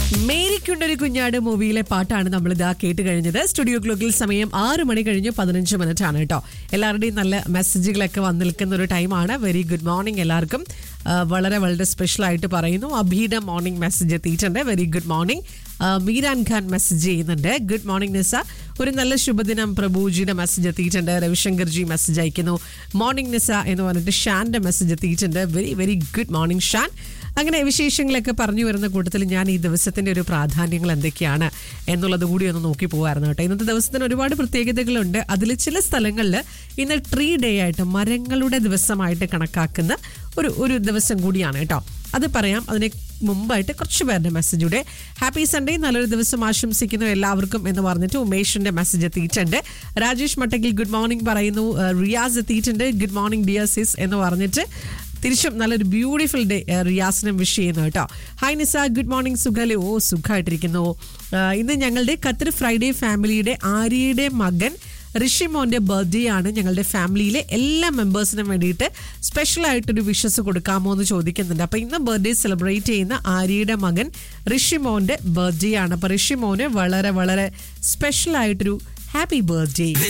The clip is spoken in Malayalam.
മേരിക്കുണ്ടൊരു കുഞ്ഞാട് മൂവിയിലെ പാട്ടാണ് നമ്മൾ ഇതാ കേട്ട് കഴിഞ്ഞത് സ്റ്റുഡിയോ ക്ലോക്കിൽ സമയം ആറ് മണി കഴിഞ്ഞ് പതിനഞ്ച് മിനിറ്റ് ആണ് കേട്ടോ എല്ലാവരുടെയും നല്ല മെസ്സേജുകളൊക്കെ വന്നു നിൽക്കുന്ന ഒരു ടൈമാണ് വെരി ഗുഡ് മോർണിംഗ് എല്ലാവർക്കും ആ, വളരെ വളരെ സ്പെഷ്യൽ ആയിട്ട് പറയുന്നു അബീഡ മോർണിംഗ് മെസ്സേജ് എത്തിയിട്ടുണ്ട് very good morning Meeran Khan message ചെയ്യുന്നുണ്ട് ഗുഡ് മോർണിംഗ് നിസ ഒരു നല്ല ശുഭദിനം പ്രഭുജിയുടെ മെസ്സേജ് എത്തിയിട്ടുണ്ട് രവിശങ്കർജി മെസ്സേജ് അയക്കുന്നു മോർണിംഗ് നിസ എന്ന് പറഞ്ഞിട്ട് ഷാന്റെ മെസ്സേജ് എത്തിയിട്ടുണ്ട് very very good morning Shan അങ്ങനെ വിശേഷങ്ങളൊക്കെ പറഞ്ഞു വരുന്ന കൂട്ടത്തിൽ ഞാൻ ഈ ദിവസത്തിന്റെ ഒരു പ്രാധാന്യങ്ങൾ എന്തൊക്കെയാണ് എന്നുള്ളത് കൂടി ഒന്ന് നോക്കി പോകായിരുന്നു കേട്ടോ ഇന്നത്തെ ദിവസത്തിന് ഒരുപാട് പ്രത്യേകതകളുണ്ട് അതിൽ ചില സ്ഥലങ്ങളിൽ ഇന്ന് ട്രീ ഡേ ആയിട്ട് മരങ്ങളുടെ ദിവസമായിട്ട് കണക്കാക്കുന്ന ഒരു ഒരു ദിവസം കൂടിയാണ് കേട്ടോ അത് പറയാം അതിന് മുമ്പായിട്ട് കുറച്ച് പേരുടെ മെസ്സേജൂടെ ഹാപ്പി സൺഡേ നല്ലൊരു ദിവസം ആശംസിക്കുന്നു എല്ലാവർക്കും എന്ന് പറഞ്ഞിട്ട് ഉമേഷിന്റെ മെസ്സേജ് എത്തിയിട്ടുണ്ട് രാജേഷ് മട്ടക്കിൽ ഗുഡ് മോർണിംഗ് പറയുന്നു ഏഹ് റിയാസ് എത്തിയിട്ടുണ്ട് ഗുഡ് മോർണിംഗ് ഡിയർ സിസ് എന്ന് പറഞ്ഞിട്ട് തിരിച്ചും നല്ലൊരു ബ്യൂട്ടിഫുൾ ഡേ റിയാസിനും വിഷ് ചെയ്യുന്നു കേട്ടോ ഹായ് നിസ ഗുഡ് മോർണിംഗ് സുഖല്ലേ ഓ സുഖമായിട്ടിരിക്കുന്നു ആ, ഇന്ന് ഞങ്ങളുടെ ഖത്തർ ഫ്രൈഡേ ഫാമിലിയുടെ ആര്യയുടെ മകൻ ഋഷിമോന്റെ ബർത്ത്ഡേ ആണ് ഞങ്ങളുടെ ഫാമിലിയിലെ എല്ലാ മെമ്പേഴ്സിനും വേണ്ടിയിട്ട് സ്പെഷ്യൽ ആയിട്ടൊരു വിഷസ് കൊടുക്കാമോ എന്ന് ചോദിക്കുന്നുണ്ട് അപ്പൊ ഇന്ന് ബർത്ത്ഡേ സെലിബ്രേറ്റ് ചെയ്യുന്ന ആര്യയുടെ മകൻ ഋഷിമോന്റെ ബർത്ത്ഡേ ആണ് അപ്പൊ ഋഷിമോന് വളരെ വളരെ സ്പെഷ്യൽ ആയിട്ടൊരു ഹാപ്പി ബർത്ത്ഡേ